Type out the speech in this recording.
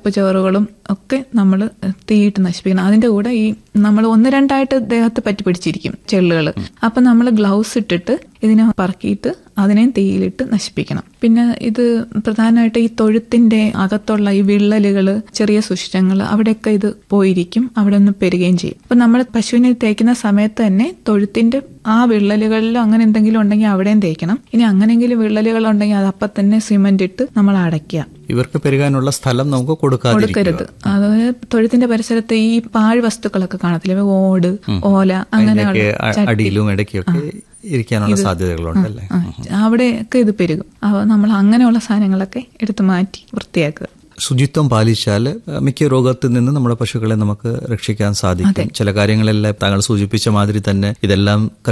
ചപ്പ് ചോറുകളും ഒക്കെ നമ്മൾ തീയിട്ട് നശിപ്പിക്കണം അതിന്റെ കൂടെ ഈ നമ്മൾ ഒന്ന് രണ്ടായിട്ട് ദേഹത്ത് പറ്റി പിടിച്ചിരിക്കും ചെള്ളുകൾ അപ്പൊ നമ്മൾ ഗ്ലൗസ് ഇട്ടിട്ട് ഇതിനെ പറക്കിയിട്ട് അതിനെ തീയിലിട്ട് നശിപ്പിക്കണം പിന്നെ ഇത് പ്രധാനമായിട്ട് ഈ തൊഴുത്തിന്റെ അകത്തുള്ള ഈ വിള്ളലുകള് ചെറിയ സുഷിരങ്ങൾ അവിടെയൊക്കെ ഇത് പോയിരിക്കും അവിടെ നിന്ന് പെരുകയും ചെയ്യും അപ്പൊ നമ്മൾ പശുവിനെ തേക്കുന്ന സമയത്ത് തന്നെ തൊഴുത്തിന്റെ ആ വിള്ളലുകളിലോ അങ്ങനെ എന്തെങ്കിലും ഉണ്ടെങ്കിൽ അവിടെയും തേക്കണം ഇനി അങ്ങനെങ്കിലും വിള്ളലുകൾ ഉണ്ടെങ്കിൽ അത് അപ്പം തന്നെ സിമന്റ് ഇട്ട് നമ്മൾ അടയ്ക്കുക ഇവർക്ക് പെരുകാനുള്ള സ്ഥലം നമുക്ക് കൊടുക്കാതിരിക്കുക കൊടുക്കരുത് അതായത് തൊഴുത്തിന്റെ പരിസരത്ത് ഈ പാഴ് വസ്തുക്കളൊക്കെ കാണത്തില്ലേ ഓട് ഓല അങ്ങനെയുള്ള അതിന്റെയൊക്കെ അ- അടിയിലും ഇടയ്ക്കൊക്കെ ഇരിക്കാനുള്ള സാധ്യതകളുണ്ടല്ലേ ആ, അവിടെയൊക്കെ ഇത് പെരുകും അപ്പോൾ നമ്മൾ അങ്ങനെയുള്ള സാധനങ്ങളൊക്കെ എടുത്ത് മാറ്റി വൃത്തിയാക്കുക ശുചിത്വം പാലിച്ചാൽ അഹ്, മിക്ക രോഗത്തിൽ നിന്ന് നമ്മുടെ പശുക്കളെ നമുക്ക് രക്ഷിക്കാൻ സാധിക്കും ചില കാര്യങ്ങളെല്ലാം താങ്കൾ സൂചിപ്പിച്ച മാതിരി തന്നെ ഇതെല്ലാം